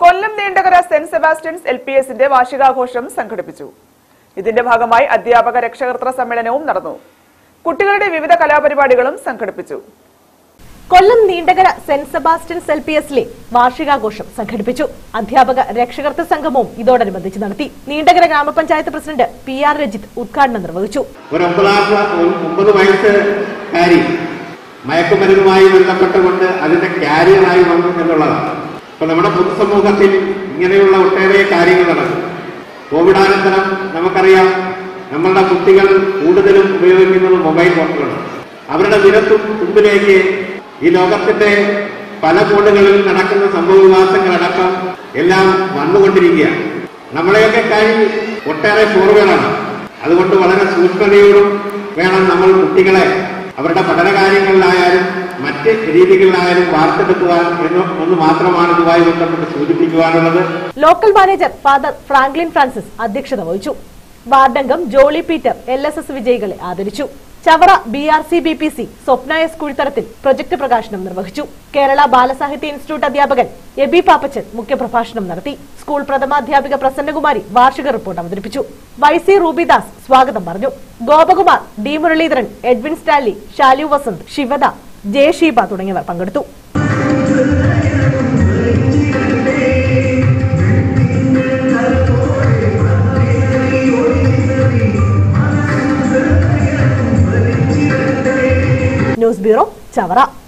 കൊല്ലം Neendakara saint Sebastian's L P എസിന്റെ വാർഷികാഘോഷം സംഘടിപ്പിച്ചു ഇതിന്റെ ഭാഗമായി അധ്യാപക രക്ഷകർത്തൃ സമ്മേളനവും നടന്നു കുട്ടികളുടെ വിവിധ കലാപരിപാടികളും സംഘടിപ്പിച്ചു Kollam Neendakara saint Sebastian's L P എസിലെ വാർഷികാഘോഷം സംഘടിപ്പിച്ചു അധ്യാപക രക്ഷകർത്തൃ സംഗമവും ഇതോടനുബന്ധിച്ച് നടത്തി നീണ്ടകര ഗ്രാമപഞ്ചായത്ത് പ്രസിഡന്റ് പി ആർ രജിത്ത് ഉദ്ഘാടനം നിർവഹിച്ചു ഒരു ഒമ്പതാം ക്ലാസ് ഒരു ഒമ്പത് വയസ്സുകാരി മയക്കുമരുന്നുമായി ബന്ധപ്പെട്ടുകൊണ്ട് അതിന്റെ ക്യാരിയറായി വന്നു എന്നുള്ളതാണ് അപ്പൊ നമ്മുടെ പൊതുസമൂഹത്തിൽ ഇങ്ങനെയുള്ള ഒട്ടേറെ കാര്യങ്ങൾ നടക്കും കോവിഡാനന്തരം നമുക്കറിയാം നമ്മളുടെ കുട്ടികൾ കൂടുതലും ഉപയോഗിക്കുന്നത് മൊബൈൽ ഫോണുകളാണ് അവരുടെ വിരത്തും തുമ്പിലേക്ക് ഈ ലോകത്തിന്റെ പല കോണുകളിൽ നടക്കുന്ന സംഭവവികാസങ്ങളടക്കം എല്ലാം വന്നുകൊണ്ടിരിക്കുകയാണ് നമ്മളെയൊക്കെ കാര്യം ഒട്ടേറെ ഫോറുകളാണ് അതുകൊണ്ട് വളരെ സൂക്ഷ്മതയോടും വേണം നമ്മൾ കുട്ടികളെ അവരുടെ പഠന കാര്യങ്ങളിലായാലും മറ്റ് രീതികളിലായാലും വാർത്തെടുക്കുവാൻ എന്ന് ഒന്ന് മാത്രമാണ് ഇതുമായി ബന്ധപ്പെട്ട് സൂചിപ്പിക്കുവാനുള്ളത് local manager father Franklin Francis അധ്യക്ഷത വഹിച്ചു വാർഡംഗം Jolly Peter L S S വിജയികളെ ആദരിച്ചു Chavara B R C B P C Swapna S Kuzhitharathil project പ്രകാശനം നിർവഹിച്ചു കേരള ബാലസാഹിത്യ ഇൻസ്റ്റിറ്റ്യൂട്ട് അധ്യാപകൻ എബി പാപ്പച്ചൻ മുഖ്യപ്രഭാഷണം നടത്തി സ്കൂൾ പ്രഥമാധ്യാപിക പ്രസന്നകുമാരി വാർഷിക റിപ്പോർട്ട് അവതരിപ്പിച്ചു വൈസി റൂബിദാസ് സ്വാഗതം പറഞ്ഞു Gopakumar D Muraleedharan Edwin Stanley Shalu Vasanth Shivada J Sheeba തുടങ്ങിയവർ പങ്കെടുത്തു ന്യൂസ് ബ്യൂറോ ചവറ